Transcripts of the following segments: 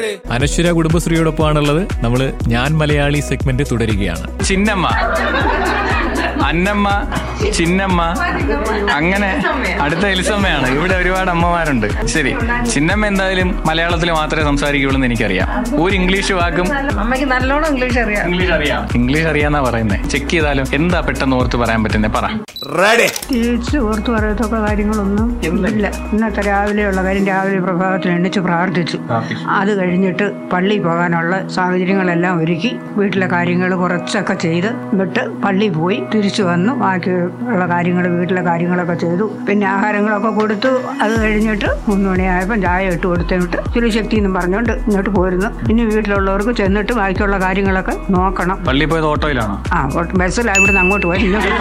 അനശ്വര കുടുംബശ്രീയോടൊപ്പമാണുള്ളത് നമ്മള് ഞാൻ മലയാളി സെഗ്മെന്റ് തുടരുകയാണ് ചിന്നമ്മ അന്നമ്മ ചിന്നമ്മ അങ്ങനെ അടുത്ത എലിസമ്മയാണ് ഇവിടെ ഒരുപാട് അമ്മമാരുണ്ട് ശരി ചിന്നമ്മ എന്തായാലും മലയാളത്തിൽ മാത്രമേ സംസാരിക്കുള്ളൂ എന്ന് എനിക്കറിയാം ഒരു ഇംഗ്ലീഷ് വാക്കും അമ്മയ്ക്ക് നല്ലോണം ഇംഗ്ലീഷ് അറിയാം ഇംഗ്ലീഷ് അറിയാം ഇംഗ്ലീഷ് അറിയാന്നാ പറയുന്നത് ചെക്ക് ചെയ്താലും എന്താ പെട്ടെന്ന് ഓർത്ത് പറയാൻ പറ്റുന്നത് പറ തിരിച്ച് ഓർത്തു പറയത്തക്ക കാര്യങ്ങളൊന്നും ഇല്ല ഇന്നത്തെ രാവിലെയുള്ള കാര്യം രാവിലെ പ്രഭാതത്തിൽ എണ്ണിച്ച് പ്രാർത്ഥിച്ചു അത് കഴിഞ്ഞിട്ട് പള്ളിയിൽ പോകാനുള്ള സാഹചര്യങ്ങളെല്ലാം ഒരുക്കി വീട്ടിലെ കാര്യങ്ങൾ കുറച്ചൊക്കെ ചെയ്ത് എന്നിട്ട് പള്ളിയിൽ പോയി തിരിച്ചു വന്നു ബാക്കിയുള്ള കാര്യങ്ങൾ വീട്ടിലെ കാര്യങ്ങളൊക്കെ ചെയ്തു പിന്നെ ആഹാരങ്ങളൊക്കെ കൊടുത്തു അത് കഴിഞ്ഞിട്ട് മൂന്ന് മണിയായപ്പോൾ ചായ ഇട്ട് കൊടുത്തിട്ട് ശക്തി എന്നും പറഞ്ഞുകൊണ്ട് ഇങ്ങോട്ട് പോയിരുന്നു ഇനി വീട്ടിലുള്ളവർക്ക് ചെന്നിട്ട് ബാക്കിയുള്ള കാര്യങ്ങളൊക്കെ നോക്കണം പള്ളി പോയത് ഓട്ടോയിലാണോ ആ ബസ്സിലാണ് ഇവിടുന്ന് അങ്ങോട്ട് പോയി ഇങ്ങോട്ട്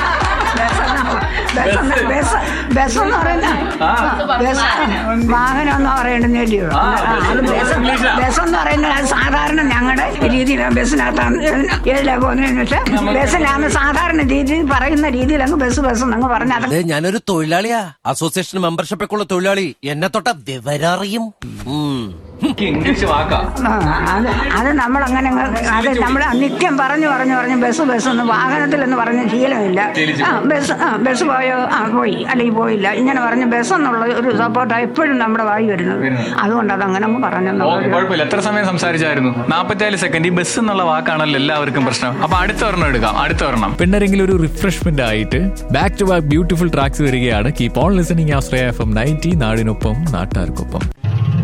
ബസ് ബസ് ബസ് എന്ന് പറയുന്ന ബസ് വാഹനം എന്ന് പറയണ്ടെന്നല്ലയോ ബസ് എന്ന് പറയുന്നത് അത് സാധാരണ ഞങ്ങളുടെ രീതിയിലാണ് ബസ്സിനകത്താണ് ഏതിലാ പോകുന്നതെന്ന് വെച്ചാൽ ബസ്സിലാണ് സാധാരണ രീതിയിൽ പറയുന്ന രീതിയിൽ അങ്ങ് ബസ് ബസ് അങ്ങ് പറഞ്ഞാൽ അത് അതെ ഞാനൊരു തൊഴിലാളിയാ അസോസിയേഷൻ മെമ്പർഷിപ്പ് ഉള്ള തൊഴിലാളി എന്നെ തൊട്ട വിവരറിയും ഉം. ഇംഗ്ലീഷ് വാക്കാ ആ, അത് അത് നമ്മൾ അങ്ങനെ അത് നമ്മൾ നിത്യം പറഞ്ഞു പറഞ്ഞു പറഞ്ഞു ബസ് ബസ് എന്ന് വാഹനത്തിലെന്ന് പറഞ്ഞ ശീലമില്ല ആ ബസ് ആ ബസ് പോയോ ആ പോയി അല്ലെങ്കിൽ പോയില്ല ഇങ്ങനെ പറഞ്ഞ് ബസ് എന്നുള്ള ഒരു സപ്പോർട്ടാണ് എപ്പോഴും നമ്മുടെ വായി വരുന്നത് അതുകൊണ്ട് അത് അങ്ങനെ അങ്ങ് ഓ, പറഞ്ഞെന്നുള്ളത് കുഴപ്പമില്ല എത്ര സമയം സംസാരിച്ചായിരുന്നു നാപ്പത്തിനാല് സെക്കൻഡ് ഈ ബസ് എന്നുള്ള വാക്കാണല്ലോ എല്ലാവർക്കും പ്രശ്നം അപ്പൊ അടുത്ത ഒരെണ്ണം എടുക്കാം അടുത്ത ഒരെണ്ണം പിന്നരെങ്കിലും ഒരു റിഫ്രഷ്മെന്റ് ആയിട്ട് back to back beautiful tracks വരികയാണ് keep on listening Asraya F M ninety നാടിനൊപ്പം നാട്ടാർക്കൊപ്പം